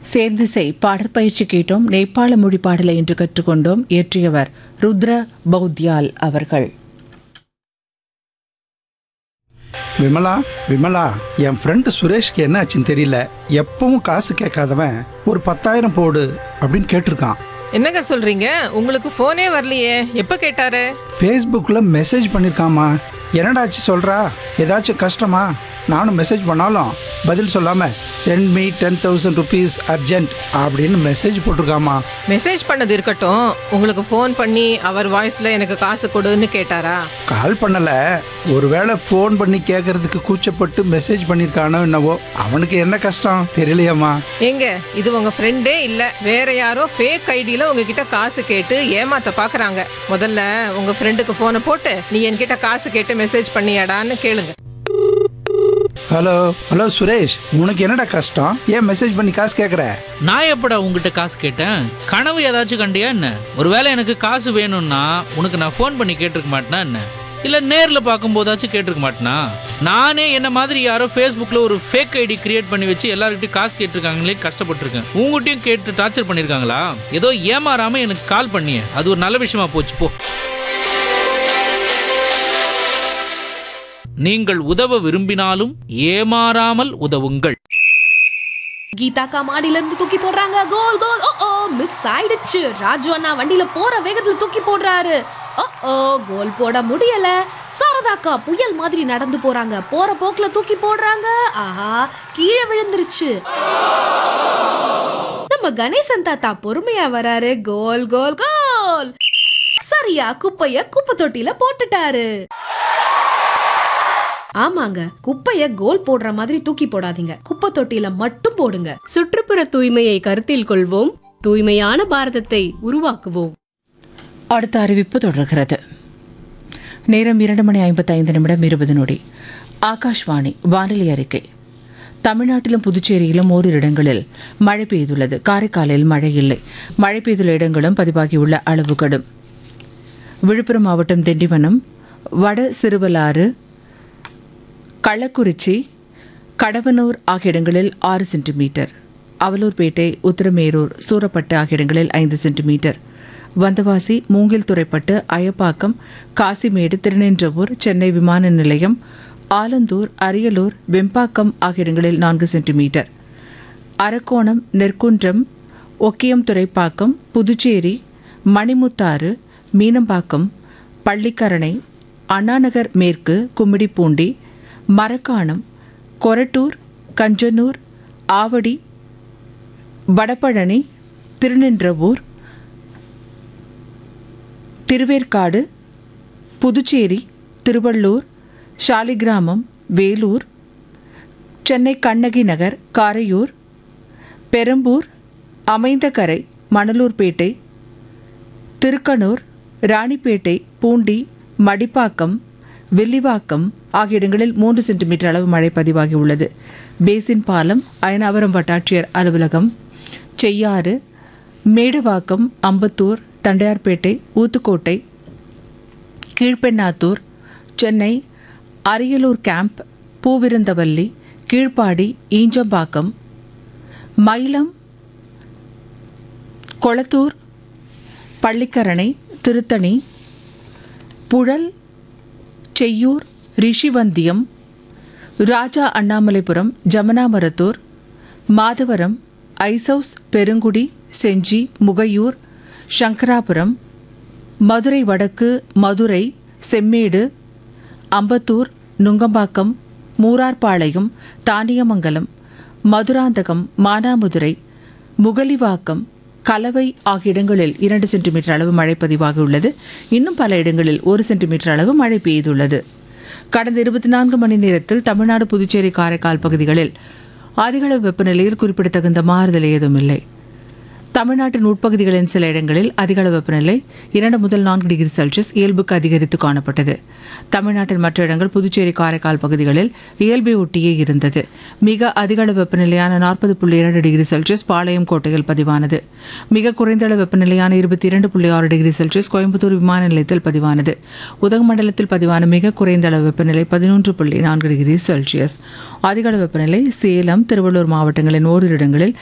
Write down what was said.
சேர்ந்திசை பாடற்பயிற்சி கேட்டோம் நேபாள மொழி பாடலை இன்று கற்றுக்கொண்டோம் இயற்றியவர் ருத்ர பௌத்யால் அவர்கள் விமலா விமலா என் ஃப்ரெண்டு சுரேஷ்க்கு என்ன ஆச்சுன்னு தெரியல எப்பவும் காசு கேட்காதவன் ஒரு பத்தாயிரம் போடு அப்படின்னு கேட்டிருக்கான் என்னங்க சொல்றீங்க உங்களுக்கு போனே வரலையே எப்ப கேட்டாரு ஃபேஸ்புக்கில் மெசேஜ் பண்ணியிருக்காமா என்னடாச்சு சொல்கிறா ஏதாச்சும் கஷ்டமா நானும் மெசேஜ் பண்ணாலும் பதில் சொல்லாமல் send me ten thousand rupees urgent அப்படின்னு மெசேஜ் போட்டிருக்காமா மெசேஜ் பண்ணது இருக்கட்டும் உங்களுக்கு ஃபோன் பண்ணி அவர் வாய்ஸ்ல எனக்கு காசு கொடுன்னு கேட்டாரா கால் பண்ணலை ஒருவேளை ஃபோன் பண்ணி கேட்கறதுக்கு கூச்சப்பட்டு மெசேஜ் பண்ணியிருக்கானோ என்னவோ அவனுக்கு என்ன கஷ்டம் தெரியலையாம்மா எங்க இது உங்க ஃப்ரெண்டே இல்ல வேற யாரோ ஃபேக் ஐடியில உங்ககிட்ட காசு கேட்டு ஏமாத்த பாக்குறாங்க முதல்ல உங்க ஃப்ரெண்டுக்கு போனை போட்டு நீ என்கிட்ட காசு கேட்டு மெசேஜ் பண்ணியாடான்னு கேளுங்க ஹலோ ஹலோ சுரேஷ் உனக்கு என்னடா கஷ்டம் ஏன் மெசேஜ் பண்ணி காசு கேட்குற நான் எப்படா உங்ககிட்ட காசு கேட்டேன் கனவு ஏதாச்சும் கண்டியா என்ன ஒருவேளை எனக்கு காசு வேணும்னா உனக்கு நான் ஃபோன் பண்ணி கேட்டிருக்க மாட்டேனா என்ன இல்லை நேரில் பார்க்கும்போதாச்சும் கேட்டிருக்க மாட்டேனா நானே என்ன மாதிரி யாரோ ஃபேஸ்புக்கில் ஒரு ஃபேக் ஐடி கிரியேட் பண்ணி வச்சு எல்லாருக்கிட்டையும் காசு கேட்டிருக்காங்களே கஷ்டப்பட்டிருக்கேன் உங்ககிட்டயும் கேட்டு டார்ச்சர் பண்ணியிருக்காங்களா ஏதோ ஏமாறாம எனக்கு கால் பண்ணியே அது ஒரு நல்ல விஷயமா போச்சு போ நீங்கள் உதவ விரும்பினாலும் ஏமாறாமல் உதவுங்கள் கீதா அக்கா மாடியில இருந்து தூக்கி போடுறாங்க கோல் கோல் ஓ ஓ மிஸ் ஆயிடுச்சு ராஜு அண்ணா வண்டியில போற வேகத்துல தூக்கி போடுறாரு ஓ ஓ கோல் போட முடியல சாரதாக்கா புயல் மாதிரி நடந்து போறாங்க போற போக்குல தூக்கி போடுறாங்க ஆஹா கீழே விழுந்துருச்சு நம்ம கணேசன் தாத்தா பொறுமையா வராரு கோல் கோல் கோல் சரியா குப்பைய குப்பை தொட்டில போட்டுட்டாரு ஆமாங்க குப்பைய கோல் போடுற மாதிரி தூக்கி போடாதீங்க குப்பை தொட்டில மட்டும் போடுங்க சுற்றுப்புற தூய்மையை கருத்தில் கொள்வோம் தூய்மையான பாரதத்தை உருவாக்குவோம் அடுத்த அறிவிப்பு தொடர்கிறது நேரம் இரண்டு மணி ஐம்பத்தைந்து நிமிடம் இருபது நொடி ஆகாஷ்வாணி வானிலை அறிக்கை தமிழ்நாட்டிலும் புதுச்சேரியிலும் ஓரிரு இடங்களில் மழை பெய்துள்ளது காரைக்காலில் மழை இல்லை மழை பெய்துள்ள இடங்களும் பதிவாகியுள்ள அளவு கடும் விழுப்புரம் மாவட்டம் திண்டிவனம் வட சிறுவலாறு கள்ளக்குறிச்சி கடவனூர் ஆகிய இடங்களில் ஆறு சென்டிமீட்டர் அவலூர்பேட்டை உத்தரமேரூர் சூரப்பட்டு ஆகிய இடங்களில் ஐந்து சென்டிமீட்டர் வந்தவாசி மூங்கில் துறைப்பட்டு அயப்பாக்கம் காசிமேடு திருநின்றவூர் சென்னை விமான நிலையம் ஆலந்தூர் அரியலூர் வெம்பாக்கம் ஆகிய இடங்களில் நான்கு சென்டிமீட்டர் அரக்கோணம் நெற்குன்றம் ஒக்கியம் துறைப்பாக்கம் புதுச்சேரி மணிமுத்தாறு மீனம்பாக்கம் பள்ளிக்கரணை அண்ணாநகர் மேற்கு கும்மிடிப்பூண்டி மரக்காணம் கொரட்டூர் கஞ்சனூர் ஆவடி வடபழனி திருநின்றவூர் திருவேற்காடு புதுச்சேரி திருவள்ளூர் சாலிகிராமம் வேலூர் சென்னை கண்ணகி நகர் காரையூர் பெரம்பூர் அமைந்தகரை மணலூர்பேட்டை திருக்கனூர் ராணிப்பேட்டை பூண்டி மடிப்பாக்கம் வில்லிவாக்கம் ஆகிய இடங்களில் மூன்று சென்டிமீட்டர் அளவு மழை பதிவாகியுள்ளது பேசின் பாலம் அயனாவரம் வட்டாட்சியர் அலுவலகம் செய்யாறு மேடவாக்கம் அம்பத்தூர் தண்டையார்பேட்டை ஊத்துக்கோட்டை கீழ்பெண்ணாத்தூர் சென்னை அரியலூர் கேம்ப் பூவிருந்தவல்லி கீழ்ப்பாடி ஈஞ்சம்பாக்கம் மயிலம் கொளத்தூர் பள்ளிக்கரணை திருத்தணி புழல் செய்யூர் ரிஷிவந்தியம் ராஜா அண்ணாமலைபுரம் ஜமனாமரத்தூர் மாதவரம் ஐசவுஸ் பெருங்குடி செஞ்சி முகையூர் சங்கராபுரம் மதுரை வடக்கு மதுரை செம்மேடு அம்பத்தூர் நுங்கம்பாக்கம் மூரார்பாளையம் தானியமங்கலம் மதுராந்தகம் மானாமதுரை முகலிவாக்கம் கலவை ஆகிய இடங்களில் இரண்டு சென்டிமீட்டர் அளவு மழை பதிவாகியுள்ளது இன்னும் பல இடங்களில் ஒரு சென்டிமீட்டர் அளவு மழை பெய்துள்ளது கடந்த இருபத்தி நான்கு மணி நேரத்தில் தமிழ்நாடு புதுச்சேரி காரைக்கால் பகுதிகளில் அதிகளவு வெப்பநிலையில் குறிப்பிடத்தகுந்த மாறுதல் ஏதும் இல்லை தமிழ்நாட்டின் உட்பகுதிகளின் சில இடங்களில் அதிகளவு வெப்பநிலை இரண்டு முதல் நான்கு டிகிரி செல்சியஸ் இயல்புக்கு அதிகரித்து காணப்பட்டது தமிழ்நாட்டின் மற்ற இடங்கள் புதுச்சேரி காரைக்கால் பகுதிகளில் இயல்பை ஒட்டியே இருந்தது மிக அதிகளவு வெப்பநிலையான நாற்பது புள்ளி இரண்டு டிகிரி செல்சியஸ் பாளையம் கோட்டையில் பதிவானது மிக குறைந்த அளவு வெப்பநிலையான இருபத்தி இரண்டு புள்ளி ஆறு டிகிரி செல்சியஸ் கோயம்புத்தூர் விமான நிலையத்தில் பதிவானது உதகமண்டலத்தில் பதிவான மிக குறைந்த அளவு வெப்பநிலை பதினொன்று புள்ளி நான்கு டிகிரி செல்சியஸ் அதிகளவு வெப்பநிலை சேலம் திருவள்ளூர் மாவட்டங்களின் ஓரிரு இடங்களில்